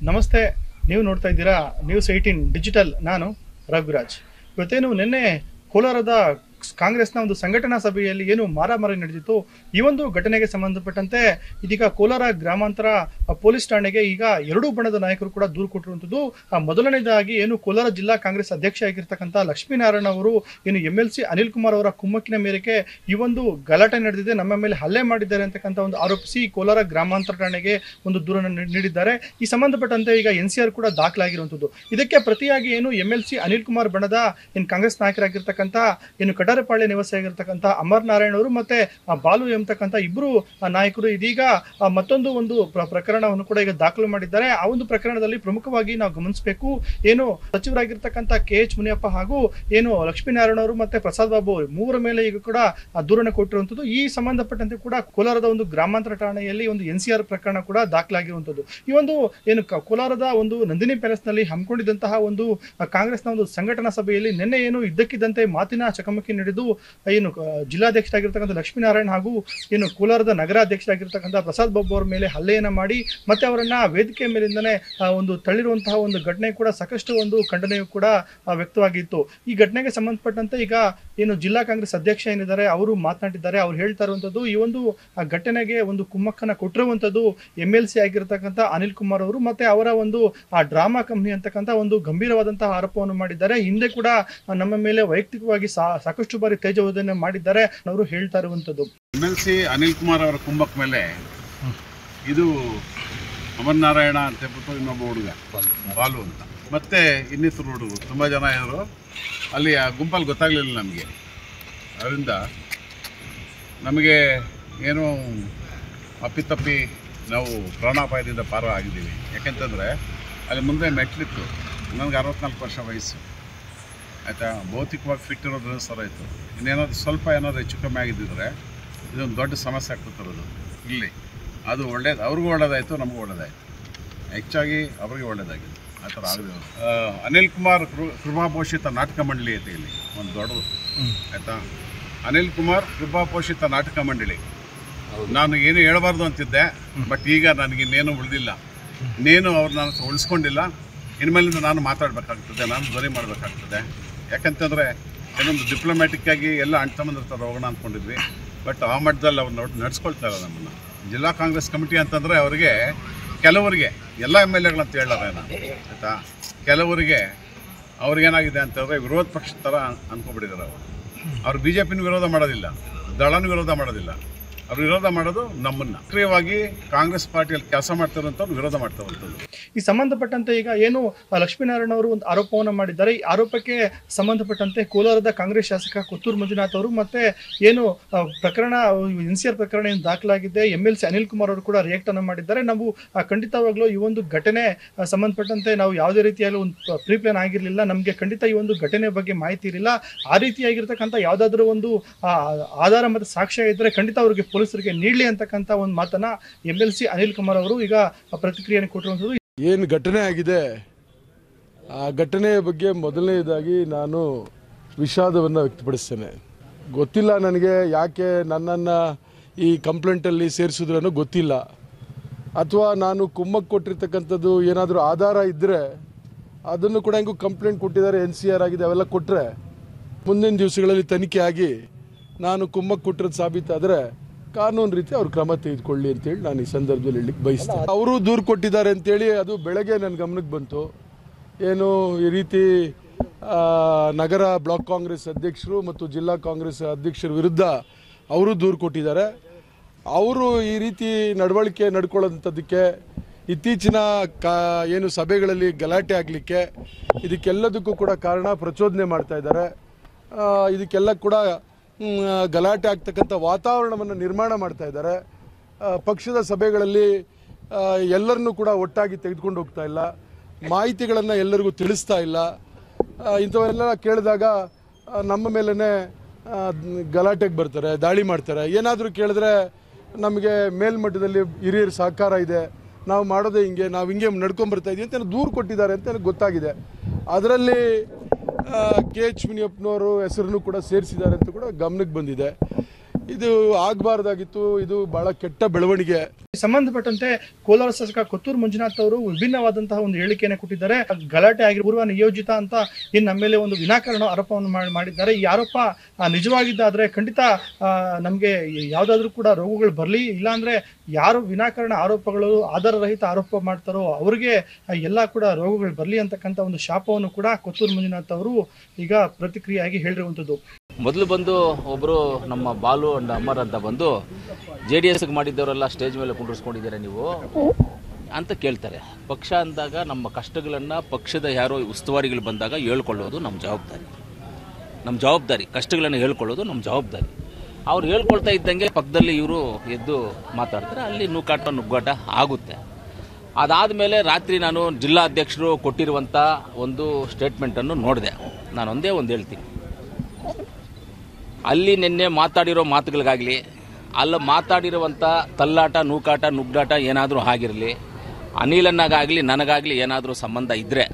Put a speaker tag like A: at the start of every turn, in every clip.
A: ನಮಸ್ತೆ ನೀವು ನೋಡ್ತಾ ಇದ್ದೀರಾ ನ್ಯೂಸ್ ಏಯ್ಟೀನ್ ಡಿಜಿಟಲ್ ನಾನು ರಘುರಾಜ್ ಇವತ್ತೇನು ನಿನ್ನೆ ಕೋಲಾರದ ಕಾಂಗ್ರೆಸ್ನ ಒಂದು ಸಂಘಟನಾ ಸಭೆಯಲ್ಲಿ ಏನು ಮಾರಾಮಾರಿ ನಡೆದಿತ್ತು ಈ ಒಂದು ಘಟನೆಗೆ ಸಂಬಂಧಪಟ್ಟಂತೆ ಇದೀಗ ಕೋಲಾರ ಗ್ರಾಮಾಂತರ ಆ, ಪೊಲೀಸ್ ಠಾಣೆಗೆ ಈಗ ಎರಡೂ ಬಣದ ನಾಯಕರು ಕೂಡ ದೂರು ಕೊಟ್ಟಿರುವಂಥದ್ದು ಆ, ಮೊದಲನೇದಾಗಿ ಏನು ಕೋಲಾರ ಜಿಲ್ಲಾ ಕಾಂಗ್ರೆಸ್ ಅಧ್ಯಕ್ಷ ಆಗಿರ್ತಕ್ಕಂಥ ಲಕ್ಷ್ಮೀನಾರಾಯಣ ಅವರು ಏನು M L C Anil Kumar ಅವರ ಕುಮ್ಮಕ್ಕಿನ ಮೇರೆಗೆ ಈ ಒಂದು ಗಲಾಟೆ ನಡೆದಿದೆ ನಮ್ಮ ಮೇಲೆ ಹಲ್ಲೆ ಮಾಡಿದ್ದಾರೆ ಅಂತಕ್ಕಂಥ ಒಂದು ಆರೋಪಿಸಿ ಕೋಲಾರ ಗ್ರಾಮಾಂತರ ಠಾಣೆಗೆ ಒಂದು ದೂರನ್ನು ನೀ- ನೀಡಿದ್ದಾರೆ ಈ ಸಂಬಂಧಪಟ್ಟಂತೆ ಈಗ ಎನ್ ಸಿ ಆರ್ ಕೂಡ ದಾಖಲಾಗಿರುವಂಥದ್ದು ಇದಕ್ಕೆ ಪ್ರತಿಯಾಗಿ ಏನು M L C Anil Kumar ಬಣದ ಏನು ಕಾಂಗ್ರೆಸ್ ನಾಯಕರಾಗಿರ್ತಕ್ಕಂಥ ಏನು ಕಡಾರಪಾಳ್ಯ ನಿವಾಸಿಯಾಗಿರ್ತಕ್ಕಂಥ ಅಮರ್ ನಾರಾಯಣ್ ಅವರು ಮತ್ತೆ ಆ ಬಾಲು ಎಂಬತಕ್ಕಂಥ ಇಬ್ಬರು ನಾಯಕರು ಇದೀಗ ಆ, ಮತ್ತೊಂದು ಒಂದು ಪ್ರ- ಪ್ರಕರಣವನ್ನು ಕೂಡ ಈಗ ದಾಖಲು ಮಾಡಿದ್ದಾರೆ ಆ ಒಂದು ಪ್ರಕರಣದಲ್ಲಿ ಪ್ರಮುಖವಾಗಿ ನಾವು ಗಮನಿಸಬೇಕು ಏನು ಸಚಿವರಾಗಿರ್ತಕ್ಕಂಥ ಕೆ ಎಚ್ ಮುನಿಯಪ್ಪ ಹಾಗೂ ಏನು ಲಕ್ಷ್ಮೀನಾರಾಯಣ ಅವರು ಮತ್ತೆ ಪ್ರಸಾದ್ ಬಾಬು ಅವರು ಮೂವರ ಮೇಲೆ ಈಗ ಕೂಡ ಆ ದೂರನ್ನು ಕೊಟ್ಟಿರುವಂಥದ್ದು ಈ ಸಂಬಂಧಪಟ್ಟಂತೆ ಕೂಡ ಕೋಲಾರದ ಒಂದು ಗ್ರಾಮಾಂತರ ಠಾಣೆಯಲ್ಲಿ ಒಂದು ಎನ್ ಸಿ ಆರ್ ಪ್ರಕರಣ ಕೂಡ ದಾಖಲಾಗಿರುವಂಥದ್ದು ಈ ಒಂದು ಏನು ಕ- ಕೋಲಾರದ ಒಂದು ನಂದಿನಿ ಪ್ಯಾಲೇಸ್ನಲ್ಲಿ ಹಮ್ಮಿಕೊಂಡಿದ್ದಂತಹ ಒಂದು ಆ, ಕಾಂಗ್ರೆಸ್ನ ಒಂದು ಸಂಘಟನಾ ಸಭೆಯಲ್ಲಿ ನಿನ್ನೆ ಏನು ಇದ್ದಕ್ಕಿದ್ದಂತೆ ಮಾತಿನ ಚಕಮಕಿ ನಡೆದು ಏನು ಆ, ಜಿಲ್ಲಾಧ್ಯಕ್ಷರಾಗಿರ್ತಕ್ಕಂಥ ಲಕ್ಷ್ಮೀನಾರಾಯಣ ಹಾಗೂ ಏನು ಕೋಲಾರದ ನಗರಾಧ್ಯಕ್ಷರಾಗಿರ್ತಕ್ಕಂಥ ಪ್ರಸಾದ್ ಬಾಬು ಅವರ ಮೇಲೆ ಹಲ್ಲೆಯನ್ನ ಮಾಡಿ ಮತ್ತೆ ಅವರನ್ನ ವೇದಿಕೆ ಮೇಲಿಂದನೇ ಆ, ಒಂದು ತಳ್ಳಿರುವಂತಹ ಒಂದು ಘಟನೆ ಕೂಡ ಸಾಕಷ್ಟು ಒಂದು ಖಂಡನೆಯು ಕೂಡ ಆ, ವ್ಯಕ್ತವಾಗಿತ್ತು ಈ ಘಟನೆಗೆ ಸಂಬಂಧಪಟ್ಟಂತೆ ಈಗ ಏನು ಜಿಲ್ಲಾ ಕಾಂಗ್ರೆಸ್ ಅಧ್ಯಕ್ಷ ಏನಿದ್ದಾರೆ ಅವರು ಮಾತನಾಡಿದ್ದಾರೆ ಅವ್ರು ಹೇಳ್ತಾ ಇರುವಂತದ್ದು ಈ ಒಂದು ಆ ಘಟನೆಗೆ ಒಂದು ಕುಮ್ಮಕ್ಕನ್ನ ಕೊಟ್ಟಿರುವಂತದ್ದು ಎಂ ಎಲ್ ಸಿ ಆಗಿರ್ತಕ್ಕಂಥ ಅನಿಲ್ ಕುಮಾರ್ ಅವರು ಮತ್ತೆ ಅವರ ಒಂದು ಆ ಡ್ರಾಮಾ ಕಂಪ್ನಿ ಅಂತಕ್ಕಂಥ ಒಂದು ಗಂಭೀರವಾದಂತಹ ಆರೋಪವನ್ನು ಮಾಡಿದ್ದಾರೆ ಹಿಂದೆ ಕೂಡ ಆ, ನಮ್ಮ ಮೇಲೆ ವೈಯಕ್ತಿಕವಾಗಿ ಸಾ- ಸಾಕಷ್ಟು ಬಾರಿ ತೇಜೋವಧನೆ ಮಾಡಿದ್ದಾರೆ ಅವರು ಹೇಳ್ತಾ ಇರುವಂತದ್ದು
B: M L C Anil Kumar ಅವರ ಕುಂಭಕ್ ಮೇಲೆ ಇದು ಅಮರ್ ನಾರಾಯಣ ಅಂತ ಹೇಳ್ಬಿಟ್ಟು ಇನ್ನೊಬ್ಬ ಹುಡುಗ ಬಾಲು ಅಂತ ಮತ್ತೆ ಇನ್ನಿತರು ಹುಡುಗರು ತುಂಬ ಜನ ಇದ್ರು ಅಲ್ಲಿ ಆ ಗುಂಪಲ್ಲಿ ಗೊತ್ತಾಗಲಿಲ್ಲ ನಮಗೆ ಅದರಿಂದ ನಮಗೆ ಏನೋ ಅಪ್ಪಿತಪ್ಪಿ ನಾವು ಪ್ರಾಣಾಪಾಯದಿಂದ ಪಾರ ಆಗಿದ್ದೀವಿ ಯಾಕೆಂತಂದರೆ ಅಲ್ಲಿ ಮುಂದೆ ಮೆಟ್ಲಿತ್ತು ನನಗೆ ಅರವತ್ನಾಲ್ಕು ವರ್ಷ ವಯಸ್ಸು ಆಯಿತಾ ಭೌತಿಕವಾಗಿ ಫಿಟ್ ಇರೋದ್ರಿಂದ ಸರ್ ಆಯಿತು ಇನ್ನೇನಾದ್ರು ಸ್ವಲ್ಪ ಏನಾದ್ರು ಹೆಚ್ಚು ಕಮ್ಮಿ ಆಗಿದ್ದಿದ್ರೆ ಇದೊಂದು ದೊಡ್ಡ ಸಮಸ್ಯೆ ಆಗ್ತಿರೋದು ಇಲ್ಲಿ ಅದು ಒಳ್ಳೇದು ಅವ್ರಿಗೂ ಒಳ್ಳೇದಾಯಿತು ನಮಗೂ ಒಳ್ಳೇದಾಯಿತು ಹೆಚ್ಚಾಗಿ ಅವ್ರಿಗೆ ಒಳ್ಳೇದಾಗಿದೆ ಆ ಥರ ಆಗಿದೆ ಅನಿಲ್ ಕುಮಾರ್ ಕೃ ಕೃಪಾಪೋಷಿತ ನಾಟಕ ಮಂಡಳಿ ಐತೆ ಇಲ್ಲಿ ಒಂದು ದೊಡ್ಡದು ಆಯಿತಾ ಅನಿಲ್ ಕುಮಾರ್ ಕೃಪಾಪೋಷಿತ ನಾಟಕ ಮಂಡಳಿ ನಾನು ಏನು ಹೇಳಬಾರ್ದು ಅಂತಿದ್ದೆ ಬಟ್ ಈಗ ನನಗಿನ್ನೇನು ಉಳಿದಿಲ್ಲ ಇನ್ನೇನು ಅವ್ರು ನಾನು ಉಳಿಸ್ಕೊಂಡಿಲ್ಲ ಇನ್ಮೇಲಿಂದ ನಾನು ಮಾತಾಡಬೇಕಾಗ್ತದೆ ನಾನು ಧ್ವನಿ ಮಾಡಬೇಕಾಗ್ತದೆ ಯಾಕಂತಂದರೆ ಏನೊಂದು ಡಿಪ್ಲೊಮ್ಯಾಟಿಕ್ ಆಗಿ ಎಲ್ಲ ಅಂಟ್ಕೊಂಬಂದಿರ್ತಾರೆ ಹೋಗೋಣ ಅಂದ್ಕೊಂಡಿದ್ವಿ ಬಟ್ ಆ ಮಟ್ಟದಲ್ಲಿ ಅವ್ರು ನೋಡಿ ನಡ್ಸ್ಕೊಳ್ತಾ ಇಲ್ಲ ನಮ್ಮನ್ನು ಜಿಲ್ಲಾ ಕಾಂಗ್ರೆಸ್ ಕಮಿಟಿ ಅಂತಂದರೆ ಅವರಿಗೆ ಕೆಲವರಿಗೆ ಎಲ್ಲ ಎಮ್ ಎಲ್ ಎಗಳಂತ ಹೇಳಾರೆ ನಾನು ಆಯಿತಾ ಕೆಲವರಿಗೆ ಅವ್ರಿಗೇನಾಗಿದೆ ಅಂತಂದರೆ ವಿರೋಧ ಪಕ್ಷದ ಥರ ಅನ್ಕೊಂಡ್ಬಿಟ್ಟಿದ್ದಾರೆ ಅವರು ಅವ್ರು ಬಿ ಜೆ ಪಿನ ವಿರೋಧ ಮಾಡೋದಿಲ್ಲ ದಳನ ವಿರೋಧ ಮಾಡೋದಿಲ್ಲ ಅವ್ರು ವಿರೋಧ ಮಾಡೋದು ನಮ್ಮನ್ನು ಸಕ್ರಿಯವಾಗಿ ಕಾಂಗ್ರೆಸ್ ಪಾರ್ಟಿಯಲ್ಲಿ ಕೆಲಸ ಮಾಡ್ತಿರೋಂಥವ್ರು ವಿರೋಧ ಮಾಡ್ತಿರುವಂಥದ್ದು
A: ಈ ಸಂಬಂಧಪಟ್ಟಂತೆ ಈಗ ಏನು ಆ, ಲಕ್ಷ್ಮೀನಾರಾಯಣ ಅವರು ಒಂದು ಆರೋಪವನ್ನು ಮಾಡಿದ್ದಾರೆ ಈ ಆರೋಪಕ್ಕೆ ಸಂಬಂಧಪಟ್ಟಂತೆ ಕೋಲಾರದ ಕಾಂಗ್ರೆಸ್ ಶಾಸಕ ಕೊತ್ತೂರು ಮಂಜುನಾಥ್ ಅವರು ಮತ್ತೆ ಏನು ಆ, ಪ್ರಕರಣ ಎನ್ ಸಿ ಆರ್ ಪ್ರಕರಣ ಏನು ದಾಖಲಾಗಿದೆ M L C Anil Kumar ಅವರು ಕೂಡ ರಿಯಾಕ್ಟ್ ಅನ್ನು ಮಾಡಿದ್ದಾರೆ ನಾವು ಆ, ಖಂಡಿತವಾಗ್ಲೂ ಈ ಒಂದು ಘಟನೆ ಆ, ಸಂಬಂಧಪಟ್ಟಂತೆ ನಾವು ಯಾವುದೇ ರೀತಿಯಾಗಿ ಒಂದು ಪ್ರೀ ಪ್ಲಾನ್ ಆಗಿರಲಿಲ್ಲ ನಮಗೆ ಖಂಡಿತ ಈ ಒಂದು ಘಟನೆ ಬಗ್ಗೆ ಮಾಹಿತಿ ಇರಲಿಲ್ಲ ಆ ರೀತಿಯಾಗಿರ್ತಕ್ಕಂಥ ಯಾವುದಾದ್ರೂ ಒಂದು ಆ, ಆಧಾರ ಮತ್ತು ಸಾಕ್ಷ್ಯ ಇದ್ದರೆ ಖಂಡಿತ ಅವರಿಗೆ ಪೊಲೀಸರಿಗೆ ನೀಡಲಿ ಅಂತಕ್ಕಂಥ ಒಂದು ಮಾತನ್ನ M L C Anil Kumar ಅವರು ಈಗ ಪ್ರತಿಕ್ರಿಯೆಯನ್ನು ಕೊಟ್ಟಿರುವಂಥದ್ದು
C: ಏನು ಘಟನೆ ಆಗಿದೆ ಆ ಘಟನೆಯ ಬಗ್ಗೆ ಮೊದಲನೇದಾಗಿ ನಾನು ವಿಷಾದವನ್ನು ವ್ಯಕ್ತಪಡಿಸ್ತೇನೆ ಗೊತ್ತಿಲ್ಲ ನನಗೆ ಯಾಕೆ ನನ್ನನ್ನು ಈ ಕಂಪ್ಲೇಂಟಲ್ಲಿ ಸೇರಿಸಿದ್ರು ಅನ್ನೋ ಗೊತ್ತಿಲ್ಲ ಅಥವಾ ನಾನು ಕುಮ್ಮಕ್ಕೆ ಕೊಟ್ಟಿರ್ತಕ್ಕಂಥದ್ದು ಏನಾದರೂ ಆಧಾರ ಇದ್ದರೆ ಅದನ್ನು ಕೂಡ ಹೆಂಗೂ ಕಂಪ್ಲೇಂಟ್ ಕೊಟ್ಟಿದ್ದಾರೆ ಎನ್ ಸಿ ಆರ್ ಆಗಿದೆ ಅವೆಲ್ಲ ಕೊಟ್ಟರೆ ಮುಂದಿನ ದಿವಸಗಳಲ್ಲಿ ತನಿಖೆ ಆಗಿ ನಾನು ಕುಮ್ಮಕ್ಕೆ ಕೊಟ್ಟಿರೋದು ಸಾಬೀತಾದರೆ ಕಾನೂನು ರೀತಿ ಅವ್ರು ಕ್ರಮ ತೆಗೆದುಕೊಳ್ಳಿ ಅಂತೇಳಿ ನಾನು ಈ ಸಂದರ್ಭದಲ್ಲಿ ಹೇಳಲಿಕ್ಕೆ ಬಯಸ್ತೇನೆ ಅವರು ದೂರು ಕೊಟ್ಟಿದ್ದಾರೆ ಅಂತೇಳಿ ಅದು ಬೆಳಗ್ಗೆ ನನ್ನ ಗಮನಕ್ಕೆ ಬಂತು ಏನು ಈ ರೀತಿ ಆ, ನಗರ ಬ್ಲಾಕ್ ಕಾಂಗ್ರೆಸ್ ಅಧ್ಯಕ್ಷರು ಮತ್ತು ಜಿಲ್ಲಾ ಕಾಂಗ್ರೆಸ್ ಅಧ್ಯಕ್ಷರ ವಿರುದ್ಧ ಅವರು ದೂರು ಕೊಟ್ಟಿದ್ದಾರೆ ಅವರು ಈ ರೀತಿ ನಡವಳಿಕೆ ನಡ್ಕೊಳ್ಳೋಂಥದ್ದಕ್ಕೆ ಇತ್ತೀಚಿನ ಕಾ ಏನು ಸಭೆಗಳಲ್ಲಿ ಗಲಾಟೆ ಆಗಲಿಕ್ಕೆ ಇದಕ್ಕೆಲ್ಲದಕ್ಕೂ ಕೂಡ ಕಾರಣ ಪ್ರಚೋದನೆ ಮಾಡ್ತಾ ಇದ್ದಾರೆ ಆ, ಇದಕ್ಕೆಲ್ಲ ಕೂಡ ಮ್, ಗಲಾಟೆ ಆಗ್ತಕ್ಕಂಥ ವಾತಾವರಣವನ್ನು ನಿರ್ಮಾಣ ಮಾಡ್ತಾ ಇದ್ದಾರೆ ಆ, ಪಕ್ಷದ ಸಭೆಗಳಲ್ಲಿ ಆ, ಎಲ್ಲರನ್ನೂ ಕೂಡ ಒಟ್ಟಾಗಿ ತೆಗೆದುಕೊಂಡು ಹೋಗ್ತಾ ಇಲ್ಲ ಮಾಹಿತಿಗಳನ್ನು ಎಲ್ಲರಿಗೂ ತಿಳಿಸ್ತಾ ಇಲ್ಲ ಆ, ಇಂಥವೆಲ್ಲ ಕೇಳಿದಾಗ ಆ, ನಮ್ಮ ಮೇಲೇ ಗಲಾಟೆಗೆ ಬರ್ತಾರೆ ದಾಳಿ ಮಾಡ್ತಾರೆ ಏನಾದರೂ ಕೇಳಿದ್ರೆ ನಮಗೆ ಮೇಲ್ಮಟ್ಟದಲ್ಲಿ ಹಿರಿಯರ ಸಹಕಾರ ಇದೆ ನಾವು ಮಾಡೋದೇ ಹಿಂಗೆ ನಾವು ಹಿಂಗೆ ನಡ್ಕೊಂಬರ್ತಾ ಇದೀವಿ ಅಂತ ದೂರು ಕೊಟ್ಟಿದ್ದಾರೆ ಅಂತ ನನಗೆ ಗೊತ್ತಾಗಿದೆ ಅದರಲ್ಲಿ ಕೆ ಎಚ್ ಮುನಿಯಪ್ಪನವರು ಹೆಸರನ್ನು ಕೂಡ ಸೇರಿಸಿದ್ದಾರೆ ಅಂತ ಕೂಡ ಗಮನಕ್ಕೆ ಬಂದಿದೆ ಇದು ಆಗಬಾರ್ದಾಗಿತ್ತು ಇದು ಬಹಳ ಕೆಟ್ಟ ಬೆಳವಣಿಗೆ
A: ಸಂಬಂಧಪಟ್ಟಂತೆ ಕೋಲಾರ ಶಾಸಕ ಕೊತ್ತೂರು ಮಂಜುನಾಥ್ ಅವರು ವಿಭಿನ್ನವಾದಂತಹ ಒಂದು ಹೇಳಿಕೆಯನ್ನು ಕೊಟ್ಟಿದ್ದಾರೆ ಗಲಾಟೆ ಆಗಿ ಪೂರ್ವ ನಿಯೋಜಿತ ಅಂತ ಏನ್ ನಮ್ಮ ಮೇಲೆ ಒಂದು ವಿನಾಕಾರಣ ಆರೋಪವನ್ನು ಮಾಡಿ- ಮಾಡಿದ್ದಾರೆ ಈ ಆರೋಪ ಆ, ನಿಜವಾಗಿದ್ದಾದ್ರೆ ಖಂಡಿತ ಆ, ನಮ್ಗೆ ಯಾವ್ದಾದ್ರು ಕೂಡ ರೋಗಗಳು ಬರಲಿ ಇಲ್ಲಾಂದ್ರೆ ಯಾರು ವಿನಾಕಾರಣ ಆರೋಪಗಳು ಆಧಾರರಹಿತ ಆರೋಪ ಮಾಡ್ತಾರೋ ಅವ್ರಿಗೆ ಆ, ಎಲ್ಲ ಕೂಡ ರೋಗಗಳು ಬರಲಿ ಅಂತಕ್ಕಂಥ ಒಂದು ಶಾಪವನ್ನು ಕೂಡ ಕೊತ್ತೂರು ಮಂಜುನಾಥ್ ಅವರು ಈಗ ಪ್ರತಿಕ್ರಿಯೆಯಾಗಿ ಹೇಳಿರುವಂಥದ್ದು
D: ಮೊದಲು ಬಂದು ಒಬ್ಬರು ನಮ್ಮ ಬಾಲು ಅಂಡ್ ಅಮರ್ ಅಂತ ಬಂದು ಜೆ ಡಿ ಎಸ್ಗೆ ಮಾಡಿದ್ದವರೆಲ್ಲ ಸ್ಟೇಜ್ ಮೇಲೆ ಕುಂಡ್ರಿಸ್ಕೊಂಡಿದ್ದೀರಾ ನೀವು ಅಂತ ಕೇಳ್ತಾರೆ ಪಕ್ಷ ಅಂದಾಗ ನಮ್ಮ ಕಷ್ಟಗಳನ್ನು ಪಕ್ಷದ ಯಾರೋ ಉಸ್ತುವಾರಿಗಳು ಬಂದಾಗ ಹೇಳ್ಕೊಳ್ಳೋದು ನಮ್ಮ ಜವಾಬ್ದಾರಿ ನಮ್ಮ ಜವಾಬ್ದಾರಿ ಕಷ್ಟಗಳನ್ನು ಹೇಳ್ಕೊಳ್ಳೋದು ನಮ್ಮ ಜವಾಬ್ದಾರಿ ಅವ್ರು ಹೇಳ್ಕೊಳ್ತಾ ಇದ್ದಂಗೆ ಪಕ್ಕದಲ್ಲಿ ಇವರು ಎದ್ದು ಮಾತಾಡ್ತಾರೆ ಅಲ್ಲಿ ನೂಕಾಟ ನುಗ್ಗಾಟ ಆಗುತ್ತೆ ಅದಾದಮೇಲೆ ರಾತ್ರಿ ನಾನು ಜಿಲ್ಲಾಧ್ಯಕ್ಷರು ಕೊಟ್ಟಿರುವಂಥ ಒಂದು ಸ್ಟೇಟ್ಮೆಂಟನ್ನು ನೋಡಿದೆ ನಾನು ಒಂದೇ ಒಂದು ಹೇಳ್ತೀನಿ ಅಲ್ಲಿ ನಿನ್ನೆ ಮಾತಾಡಿರೋ ಮಾತುಗಳಿಗಾಗಲಿ ಅಲ್ಲಿ ಮಾತಾಡಿರುವಂಥ ತಲ್ಲಾಟ ನೂಕಾಟ ನುಗ್ಗಾಟ ಏನಾದರೂ ಆಗಿರಲಿ ಅನಿಲನ್ನಾಗಲಿ ನನಗಾಗಲಿ ಏನಾದರೂ ಸಂಬಂಧ ಇದ್ದರೆ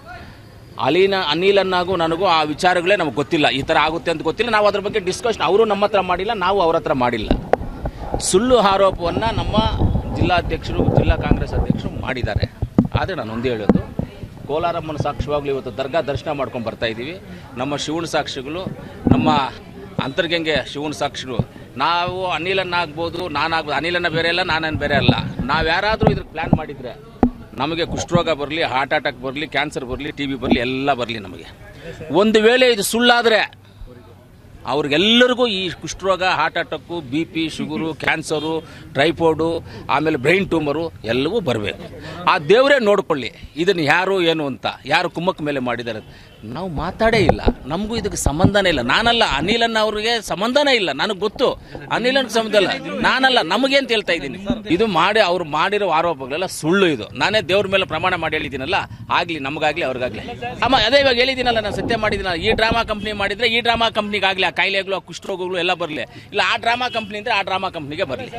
D: ಅಲಿನ ಅನಿಲನ್ನಾಗೂ ನನಗೂ ಆ ವಿಚಾರಗಳೇ ನಮಗೆ ಗೊತ್ತಿಲ್ಲ ಈ ಥರ ಆಗುತ್ತೆ ಅಂತ ಗೊತ್ತಿಲ್ಲ ನಾವು ಅದ್ರ ಬಗ್ಗೆ ಡಿಸ್ಕಷನ್ ಅವರು ನಮ್ಮ ಹತ್ರ ಮಾಡಿಲ್ಲ ನಾವು ಅವ್ರ ಹತ್ರ ಮಾಡಿಲ್ಲ ಸುಳ್ಳು ಆರೋಪವನ್ನು ನಮ್ಮ ಜಿಲ್ಲಾಧ್ಯಕ್ಷರು ಜಿಲ್ಲಾ ಕಾಂಗ್ರೆಸ್ ಅಧ್ಯಕ್ಷರು ಮಾಡಿದ್ದಾರೆ ಆದರೆ ನಾನು ಒಂದೇ ಹೇಳೋದು ಕೋಲಾರಮ್ಮನ ಸಾಕ್ಷಿವಾಗಲೂ ಇವತ್ತು ದರ್ಗಾ ದರ್ಶನ ಮಾಡ್ಕೊಂಡು ಬರ್ತಾ ಇದ್ದೀವಿ ನಮ್ಮ ಶಿವನ ಸಾಕ್ಷಿಗಳು ನಮ್ಮ ಅಂತರ್ಗಂಗೆ ಶಿವನ ಸಾಕ್ಷಿಗಳು ನಾವು ಅನಿಲನ್ನಾಗ್ಬೋದು ನಾನಾಗ್ಬೋದು ಅನಿಲನ್ನ ಬೇರೆ ಅಲ್ಲ ನಾನೇನು ಬೇರೆ ಅಲ್ಲ ನಾವು ಯಾರಾದರೂ ಇದ್ರ ಪ್ಲ್ಯಾನ್ ಮಾಡಿದರೆ ನಮಗೆ ಕುಷ್ಠರೋಗ ಬರಲಿ ಹಾರ್ಟ್ ಅಟ್ಯಾಕ್ ಬರಲಿ ಕ್ಯಾನ್ಸರ್ ಬರಲಿ ಟಿ ಬಿ ಬರಲಿ ಎಲ್ಲ ಬರಲಿ ನಮಗೆ ಒಂದು ವೇಳೆ ಇದು ಸುಳ್ಳಾದರೆ ಅವ್ರಿಗೆಲ್ಲರಿಗೂ ಈ ಕುಷ್ಠರೋಗ heart attack B P sugar cancer typhoid ಆಮೇಲೆ ಬ್ರೈನ್ ಟ್ಯೂಮರು ಎಲ್ಲವೂ ಬರಬೇಕು ಆ ದೇವರೇ ನೋಡ್ಕೊಳ್ಳಿ ಇದನ್ನು ಯಾರು ಏನು ಅಂತ ಯಾರು ಕುಮ್ಮಕ್ಕ ಮೇಲೆ ಮಾಡಿದ್ದಾರೆ ನಾವು ಮಾತಾಡೇ ಇಲ್ಲ ನಮಗೂ ಇದಕ್ಕೆ ಸಂಬಂಧನೇ ಇಲ್ಲ ನಾನಲ್ಲ ಅನಿಲನ್ನ ಅವ್ರಿಗೆ ಸಂಬಂಧನೇ ಇಲ್ಲ ನನಗೆ ಗೊತ್ತು ಅನಿಲನ್ ಸಂಬಂಧ ಇಲ್ಲ ನಾನಲ್ಲ ನಮಗೆ ಅಂತ ಹೇಳ್ತಾ ಇದ್ದೀನಿ ಇದು ಮಾಡಿ ಅವ್ರು ಮಾಡಿರೋ ಆರೋಪಗಳೆಲ್ಲ ಸುಳ್ಳು ಇದು ನಾನೇ ದೇವ್ರ ಮೇಲೆ ಪ್ರಮಾಣ ಮಾಡಿ ಹೇಳಿದ್ದೀನಲ್ಲ ಆಗ್ಲಿ ನಮಗಾಗ್ಲಿ ಅವ್ರಿಗಾಗ್ಲಿ ಅಮ್ಮ ಅದೇ ಇವಾಗ ಹೇಳಿದ್ದೀನಲ್ಲ ನಾನು ಸತ್ಯ ಮಾಡಿದ್ದೀನಲ್ಲ ಈ ಡ್ರಾಮಾ ಕಂಪ್ನಿ ಮಾಡಿದ್ರೆ ಈ ಡ್ರಾಮಾ ಕಂಪ್ನಿಗಾಗ್ಲಿ ಆ ಕಾಯಿಲೆಗಳು ಆ ಕುಷ್ಠರೋಗಗಳು ಎಲ್ಲ ಬರಲಿ ಇಲ್ಲ ಆ ಡ್ರಾಮಾ ಕಂಪ್ನಿ ಅಂದ್ರೆ ಆ ಡ್ರಾಮಾ ಕಂಪ್ನಿಗೆ ಬರಲಿ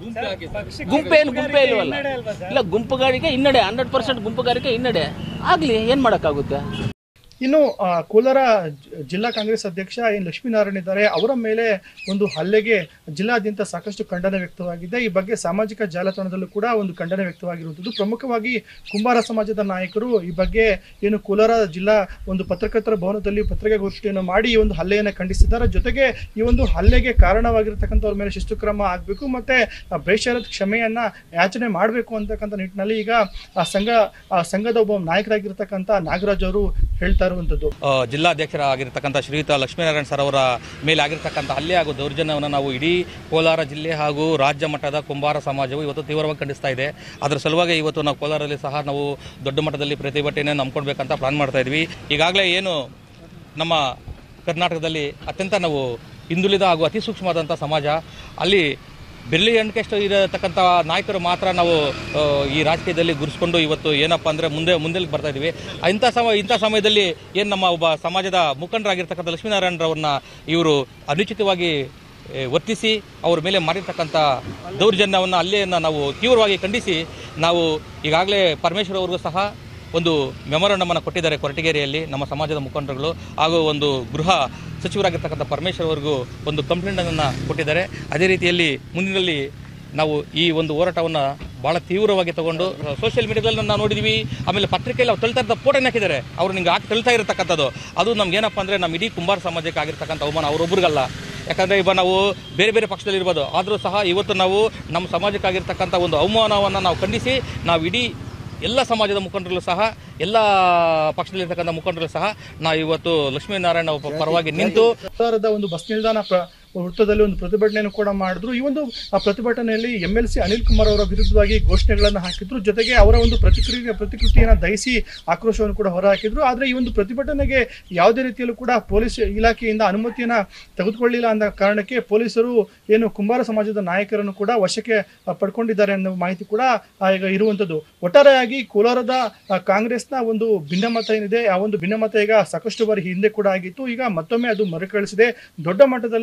D: ಗುಂಪೇನು ಗುಂಪೇ ಇಲ್ವಲ್ಲ ಇಲ್ಲ ಗುಂಪುಗಾರಿಕೆ ಹಿನ್ನಡೆ ಹಂಡ್ರೆಡ್ ಪರ್ಸೆಂಟ್ ಗುಂಪುಗಾರಿಕೆ ಹಿನ್ನಡೆ ಆಗ್ಲಿ ಏನ್ ಮಾಡಕ್ಕಾಗುತ್ತೆ
A: ಇನ್ನು ಆ, ಕೋಲಾರ ಜ- ಜಿಲ್ಲಾ ಕಾಂಗ್ರೆಸ್ ಅಧ್ಯಕ್ಷ ಎನ್ ಲಕ್ಷ್ಮೀನಾರಾಯಣ ಇದ್ದಾರೆ ಅವರ ಮೇಲೆ ಒಂದು ಹಲ್ಲೆಗೆ ಜಿಲ್ಲಾದ್ಯಂತ ಸಾಕಷ್ಟು ಖಂಡನೆ ವ್ಯಕ್ತವಾಗಿದೆ ಈ ಬಗ್ಗೆ ಸಾಮಾಜಿಕ ಜಾಲತಾಣದಲ್ಲೂ ಕೂಡ ಒಂದು ಖಂಡನೆ ವ್ಯಕ್ತವಾಗಿರುವಂಥದ್ದು ಪ್ರಮುಖವಾಗಿ ಕುಂಬಾರ ಸಮಾಜದ ನಾಯಕರು ಈ ಬಗ್ಗೆ ಏನು ಕೋಲಾರ ಜಿಲ್ಲಾ ಒಂದು ಪತ್ರಕರ್ತರ ಭವನದಲ್ಲಿ ಪತ್ರಿಕಾಗೋಷ್ಠಿಯನ್ನು ಮಾಡಿ ಈ ಒಂದು ಹಲ್ಲೆಯನ್ನು ಖಂಡಿಸಿದ್ದಾರೆ ಜೊತೆಗೆ ಈ ಒಂದು ಹಲ್ಲೆಗೆ ಕಾರಣವಾಗಿರತಕ್ಕಂಥವ್ರ ಮೇಲೆ ಶಿಸ್ತು ಕ್ರಮ ಆಗಬೇಕು ಮತ್ತೆ ಆ, ಬೇಷರತ್ ಕ್ಷಮೆಯನ್ನ ಯಾಚನೆ ಮಾಡಬೇಕು ಅಂತಕ್ಕಂಥ ನಿಟ್ಟಿನಲ್ಲಿ ಈಗ ಆ ಸಂಘ ಆ ಸಂಘದ ಒಬ್ಬ ನಾಯಕರಾಗಿರ್ತಕ್ಕಂಥ ನಾಗರಾಜ್ ಅವರು ಹೇಳ್ತಾ ಇರುವಂಥದ್ದು
E: ಆ, ಜಿಲ್ಲಾಧ್ಯಕ್ಷರಾಗಿರ್ತಕ್ಕಂಥ ಶ್ರೀಯುತ ಲಕ್ಷ್ಮೀನಾರಾಯಣ ಸರ್ ಅವರ ಮೇಲೆ ಆಗಿರ್ತಕ್ಕಂಥ ಹಲ್ಲೆ ಹಾಗೂ ದೌರ್ಜನ್ಯವನ್ನು ನಾವು ಇಡೀ ಕೋಲಾರ ಜಿಲ್ಲೆ ಹಾಗೂ ರಾಜ್ಯ ಮಟ್ಟದ ಕುಂಬಾರ ಸಮಾಜವು ಇವತ್ತು ತೀವ್ರವಾಗಿ ಖಂಡಿಸ್ತಾ ಇದೆ ಅದರ ಸಲುವಾಗಿ ಇವತ್ತು ನಾವು ಕೋಲಾರಲ್ಲಿ ಸಹ ನಾವು ದೊಡ್ಡ ಮಟ್ಟದಲ್ಲಿ ಪ್ರತಿಭಟನೆಯನ್ನು ನಂಬ್ಕೊಳ್ಬೇಕಂತ ಪ್ಲಾನ್ ಮಾಡ್ತಾ ಇದ್ವಿ ಈಗಾಗಲೇ ಏನು ನಮ್ಮ ಕರ್ನಾಟಕದಲ್ಲಿ ಅತ್ಯಂತ ನಾವು ಹಿಂದುಳಿದ ಹಾಗೂ ಅತಿ ಸೂಕ್ಷ್ಮವಾದಂಥ ಸಮಾಜ ಅಲ್ಲಿ ಬೆರಳಿ ಎಣ್ಕೆಷ್ಟು ಇರತಕ್ಕಂಥ ನಾಯಕರು ಮಾತ್ರ ನಾವು ಆ, ಈ ರಾಜಕೀಯದಲ್ಲಿ ಗುರುಸ್ಕೊಂಡು ಇವತ್ತು ಏನಪ್ಪ ಅಂದರೆ ಮುಂದೆ ಮುಂದೆ ಬರ್ತಾ ಇದ್ದೀವಿ ಇಂಥ ಸಮ ಇಂಥ ಸಮಯದಲ್ಲಿ ಏನು ನಮ್ಮ ಒಬ್ಬ ಸಮಾಜದ ಮುಖಂಡರಾಗಿರ್ತಕ್ಕಂಥ ಲಕ್ಷ್ಮೀನಾರಾಯಣರವ್ರನ್ನ ಇವರು ಅನುಚಿತವಾಗಿ ಏ, ವರ್ತಿಸಿ ಅವ್ರ ಮೇಲೆ ಮಾಡಿರ್ತಕ್ಕಂಥ ದೌರ್ಜನ್ಯವನ್ನು ಅಲ್ಲೆಯನ್ನು ನಾವು ತೀವ್ರವಾಗಿ ಖಂಡಿಸಿ ನಾವು ಈಗಾಗಲೇ ಪರಮೇಶ್ವರ್ ಅವ್ರಿಗೂ ಸಹ ಒಂದು ಮೆಮೊರಂಡಮನ್ನು ಕೊಟ್ಟಿದ್ದಾರೆ ಕೊರಟಗೆರೆಯಲ್ಲಿ ನಮ್ಮ ಸಮಾಜದ ಮುಖಂಡರುಗಳು ಹಾಗೂ ಒಂದು ಗೃಹ ಸಚಿವರಾಗಿರ್ತಕ್ಕಂಥ ಪರಮೇಶ್ವರ್ ಅವ್ರಿಗೂ ಒಂದು ಕಂಪ್ಲೇಂಟನ್ನು ಕೊಟ್ಟಿದ್ದಾರೆ ಅದೇ ರೀತಿಯಲ್ಲಿ ಮುಂದಿನಲ್ಲಿ ನಾವು ಈ ಒಂದು ಹೋರಾಟವನ್ನು ಭಾಳ ತೀವ್ರವಾಗಿ ತಗೊಂಡು ಸೋಷಿಯಲ್ ಮೀಡಿಯಾದಲ್ಲಿ ನಾವು ನೋಡಿದ್ವಿ ಆಮೇಲೆ ಪತ್ರಿಕೆಯಲ್ಲಿ ಅವ್ರು ತಳ್ತಾ ಇದ್ದ ಫೋಟೋನ ಹಾಕಿದ್ದಾರೆ ಅವ್ರು ನಿಮ್ಗೆ ಹಾಕಿ ತಳ್ತಾ ಇರತಕ್ಕಂಥದ್ದು ಅದು ನಮ್ಗೆ ಏನಪ್ಪ ಅಂದರೆ ನಮ್ಮ ಇಡೀ ಕುಂಬಾರ ಸಮಾಜಕ್ಕೆ ಆಗಿರ್ತಕ್ಕಂಥ ಅವಮಾನ ಅವರೊಬ್ಬರಿಗಲ್ಲ ಯಾಕಂದರೆ ಇವಾಗ ನಾವು ಬೇರೆ ಬೇರೆ ಪಕ್ಷದಲ್ಲಿ ಇರ್ಬೋದು ಆದರೂ ಸಹ ಇವತ್ತು ನಾವು ನಮ್ಮ ಸಮಾಜಕ್ಕಾಗಿರ್ತಕ್ಕಂಥ ಒಂದು ಅವಮಾನವನ್ನು ನಾವು ಖಂಡಿಸಿ ನಾವು ಇಡೀ ಎಲ್ಲ ಸಮಾಜದ ಮುಖಂಡರು ಸಹ ಎಲ್ಲ ಪಕ್ಷದಲ್ಲಿರ್ತಕ್ಕಂಥ ಮುಖಂಡರು ಸಹ ನಾವು ಇವತ್ತು ಲಕ್ಷ್ಮೀನಾರಾಯಣ ಒಬ್ಬ ಪರವಾಗಿ ನಿಂತು
A: ಕೋಲಾರದ ಒಂದು ಬಸ್ ನಿಲ್ದಾಣ ಪ್ರ ವೃತ್ತದಲ್ಲಿ ಒಂದು ಪ್ರತಿಭಟನೆಯನ್ನು ಕೂಡ ಮಾಡಿದ್ರು ಈ ಒಂದು ಆ ಪ್ರತಿಭಟನೆಯಲ್ಲಿ M L C Anil Kumar ಅವರ ವಿರುದ್ಧವಾಗಿ ಘೋಷಣೆಗಳನ್ನು ಹಾಕಿದ್ರು ಜೊತೆಗೆ ಅವರ ಒಂದು ಪ್ರತಿಕ್ರಿಯೆ ಪ್ರತಿಕೃತಿಯನ್ನು ದಹಿಸಿ ಆಕ್ರೋಶವನ್ನು ಕೂಡ ಹೊರಹಾಕಿದ್ರು ಆದರೆ ಈ ಒಂದು ಪ್ರತಿಭಟನೆಗೆ ಯಾವುದೇ ರೀತಿಯಲ್ಲೂ ಕೂಡ ಪೊಲೀಸ್ ಇಲಾಖೆಯಿಂದ ಅನುಮತಿಯನ್ನ ತೆಗೆದುಕೊಳ್ಳಿಲ್ಲ ಅಂದ ಕಾರಣಕ್ಕೆ ಪೊಲೀಸರು ಏನು ಕುಂಬಾರ ಸಮಾಜದ ನಾಯಕರನ್ನು ಕೂಡ ವಶಕ್ಕೆ ಆ, ಪಡ್ಕೊಂಡಿದ್ದಾರೆ ಅನ್ನೋ ಮಾಹಿತಿ ಕೂಡ ಆ, ಈಗ ಇರುವಂಥದ್ದು ಒಟ್ಟಾರೆಯಾಗಿ ಕೋಲಾರದ ಆ, ಕಾಂಗ್ರೆಸ್ನ ಒಂದು ಭಿನ್ನಮತ ಏನಿದೆ ಆ ಒಂದು ಭಿನ್ನಮತ ಈಗ ಸಾಕಷ್ಟು ಬಾರಿ ಹಿಂದೆ ಕೂಡ ಆಗಿತ್ತು ಈಗ ಮತ್ತೊಮ್ಮೆ ಅದು ಮರುಕಳಿಸಿದೆ ದೊಡ್ಡ ಮಟ್ಟದಲ್ಲಿ ಒಂದು ಸಂಘ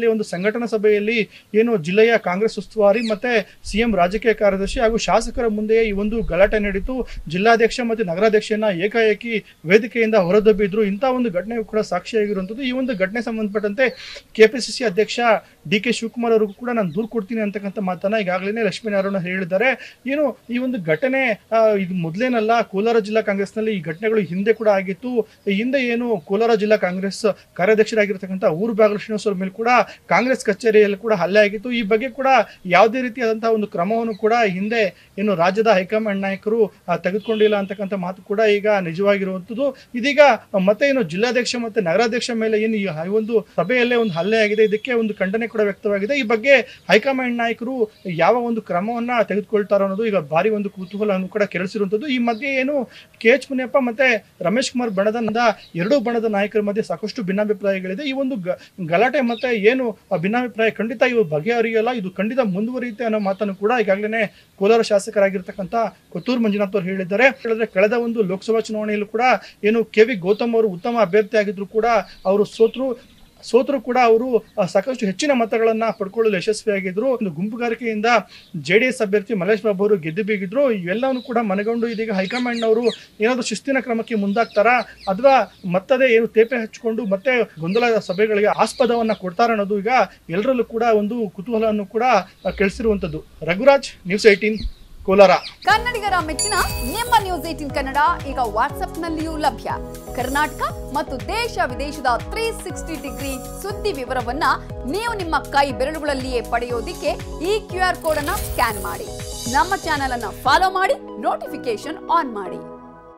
A: ಸಂಘಟನಾ ಸಭೆಯಲ್ಲಿ ಏನು ಜಿಲ್ಲೆಯ ಕಾಂಗ್ರೆಸ್ ಉಸ್ತುವಾರಿ ಮತ್ತೆ ಸಿಎಂ ರಾಜಕೀಯ ಕಾರ್ಯದರ್ಶಿ ಹಾಗೂ ಶಾಸಕರ ಮುಂದೆ ಈ ಒಂದು ಗಲಾಟೆ ನಡೀತು ಜಿಲ್ಲಾಧ್ಯಕ್ಷ ಮತ್ತು ನಗರಾಧ್ಯಕ್ಷನ ಏಕಾಏಕಿ ವೇದಿಕೆಯಿಂದ ಹೊರದಬ್ಬಿದ್ರು ಇಂಥ ಒಂದು ಘಟನೆಗೂ ಕೂಡ ಸಾಕ್ಷಿಯಾಗಿರುವಂಥದ್ದು ಈ ಒಂದು ಘಟನೆ ಸಂಬಂಧಪಟ್ಟಂತೆ ಕೆಪಿಸಿಸಿ ಅಧ್ಯಕ್ಷ ಡಿ ಕೆ ಶಿವಕುಮಾರ್ ಅವ್ರಿಗೂ ಕೂಡ ನಾನು ದೂರು ಕೊಡ್ತೀನಿ ಅಂತಕ್ಕಂಥ ಮಾತನ್ನ ಈಗಾಗಲೇ ಲಕ್ಷ್ಮೀನಾರಾಯಣ ಹೇಳಿದ್ದಾರೆ ಏನು ಈ ಒಂದು ಘಟನೆ ಆ, ಇದು ಮೊದಲೇನಲ್ಲ ಕೋಲಾರ ಜಿಲ್ಲಾ ಕಾಂಗ್ರೆಸ್ನಲ್ಲಿ ಈ ಘಟನೆಗಳು ಹಿಂದೆ ಕೂಡ ಆಗಿತ್ತು ಈ ಹಿಂದೆ ಏನು ಕೋಲಾರ ಜಿಲ್ಲಾ ಕಾಂಗ್ರೆಸ್ ಕಾರ್ಯಾಧ್ಯಕ್ಷರಾಗಿರ್ತಕ್ಕಂಥ ಊರು ಬಾಗಿಲು ಶ್ರೀನಿವಾಸ್ ಅವ್ರ ಮೇಲೆ ಕೂಡ ಕಾಂಗ್ರೆಸ್ ಕಚೇರಿಯಲ್ಲಿ ಕೂಡ ಹಲ್ಲೆ ಆಗಿತ್ತು ಈ ಬಗ್ಗೆ ಕೂಡ ಯಾವುದೇ ರೀತಿಯಾದಂತಹ ಒಂದು ಕ್ರಮವನ್ನು ಕೂಡ ಹಿಂದೆ ಏನು ರಾಜ್ಯದ ಹೈಕಮಾಂಡ್ ನಾಯಕರು ಆ, ತೆಗೆದುಕೊಂಡಿಲ್ಲ ಅಂತಕ್ಕಂಥ ಮಾತು ಕೂಡ ಈಗ ನಿಜವಾಗಿರುವಂಥದ್ದು ಇದೀಗ ಮತ್ತೆ ಏನು ಜಿಲ್ಲಾಧ್ಯಕ್ಷ ಮತ್ತೆ ನಗರಾಧ್ಯಕ್ಷ ಮೇಲೆ ಏನು ಈ ಹ- ಒಂದು ಸಭೆಯಲ್ಲೇ ಒಂದು ಹಲ್ಲೆ ಆಗಿದೆ ಇದಕ್ಕೆ ಒಂದು ಖಂಡನೆ ಕೂಡ ವ್ಯಕ್ತವಾಗಿದೆ ಈ ಬಗ್ಗೆ ಹೈಕಮಾಂಡ್ ನಾಯಕರು ಯಾವ ಒಂದು ಕ್ರಮವನ್ನ ತೆಗೆದುಕೊಳ್ತಾರೋ ಅನ್ನೋದು ಈಗ ಭಾರಿ ಒಂದು ಕುತೂಹಲವನ್ನು ಕೂಡ ಕೆರಳಿಸಿರುವಂಥದ್ದು ಈ ಮಧ್ಯೆ ಏನು ಕೆ ಎಚ್ ಮುನಿಯಪ್ಪ ಮತ್ತೆ ರಮೇಶ್ ಕುಮಾರ್ ಬಣದಿಂದ ಎರಡೂ ಬಣದ ನಾಯಕರ ಮಧ್ಯೆ ಸಾಕಷ್ಟು ಭಿನ್ನಾಭಿಪ್ರಾಯಗಳಿದೆ ಈ ಒಂದು ಗ- ಗಲಾಟೆ ಮತ್ತೆ ಏನು ಆ ಭಿನ್ನಾಭಿಪ್ರಾಯ ಖಂಡಿತ ಇವು ಬಗೆಹರಿಯಲ್ಲ ಇದು ಖಂಡಿತ ಮುಂದುವರಿಯುತ್ತೆ ಅನ್ನೋ ಮಾತನ್ನು ಕೂಡ ಈಗಾಗಲೇ ಕೋಲಾರ ಶಾಸಕರಾಗಿರ್ತಕ್ಕಂಥ ಕೊತ್ತೂರು ಮಂಜುನಾಥ್ ಅವರು ಹೇಳಿದ್ದಾರೆ ಹೇಳಿದ್ರೆ ಕಳೆದ ಒಂದು ಲೋಕಸಭಾ ಚುನಾವಣೆಯಲ್ಲೂ ಕೂಡ ಏನು ಕೆ ವಿ ಗೌತಮ್ ಅವರು ಉತ್ತಮ ಅಭ್ಯರ್ಥಿ ಆಗಿದ್ರು ಕೂಡ ಅವರು ಸೋತರು ಸೋತರು ಕೂಡ ಅವರು ಆ, ಸಾಕಷ್ಟು ಹೆಚ್ಚಿನ ಮತಗಳನ್ನ ಪಡ್ಕೊಳ್ಳಲು ಯಶಸ್ವಿಯಾಗಿದ್ರು ಒಂದು ಗುಂಪುಗಾರಿಕೆಯಿಂದ ಜೆ ಡಿ ಎಸ್ ಅಭ್ಯರ್ಥಿ ಮಲ್ಲೇಶ್ ಬಾಬು ಅವರು ಗೆದ್ದು ಬೀಗಿದ್ರು ಇವೆಲ್ಲವನ್ನು ಕೂಡ ಮನಗೊಂಡು ಇದೀಗ ಹೈಕಮಾಂಡ್ ಅವರು ಏನಾದರೂ ಶಿಸ್ತಿನ ಕ್ರಮಕ್ಕೆ ಮುಂದಾಗ್ತಾರಾ ಅಥವಾ ಮತ್ತದೇ ಏನು ತೇಪೆ ಹಚ್ಕೊಂಡು ಮತ್ತೆ ಗೊಂದಲ ಸಭೆಗಳಿಗೆ ಆಸ್ಪದವನ್ನ ಕೊಡ್ತಾರ ಅನ್ನೋದು ಈಗ ಎಲ್ಲರಲ್ಲೂ ಕೂಡ ಒಂದು ಕುತೂಹಲವನ್ನು ಕೂಡ ಆ, ಕೆಳಿಸಿರುವಂತದ್ದು ರಘುರಾಜ್ ನ್ಯೂಸ್ ಏಟೀನ್ ಕೋಲಾರ
F: ಕನ್ನಡಿಗರ ಮೆಚ್ಚಿನ ನಿಮ್ಮ ನ್ಯೂಸ್ ಏಟಿನ್ ಕನ್ನಡ ಈಗ ವಾಟ್ಸ್ಆಪ್ನಲ್ಲಿಯೂ ಲಭ್ಯ ಕರ್ನಾಟಕ ಮತ್ತು ದೇಶ ವಿದೇಶದ ತ್ರೀ ಸಿಕ್ಸ್ಟಿ ಡಿಗ್ರಿ ಸುದ್ದಿ ವಿವರವನ್ನ ನೀವು ನಿಮ್ಮ ಕೈ ಬೆರಳುಗಳಲ್ಲಿಯೇ ಪಡೆಯೋದಿಕ್ಕೆ ಈ ಕ್ಯೂ ಆರ್ ಕೋಡ್ ಅನ್ನ ಸ್ಕ್ಯಾನ್ ಮಾಡಿ ನಮ್ಮ ಚಾನೆಲ್ ಅನ್ನ ಫಾಲೋ ಮಾಡಿ ನೋಟಿಫಿಕೇಶನ್ ಆನ್ ಮಾಡಿ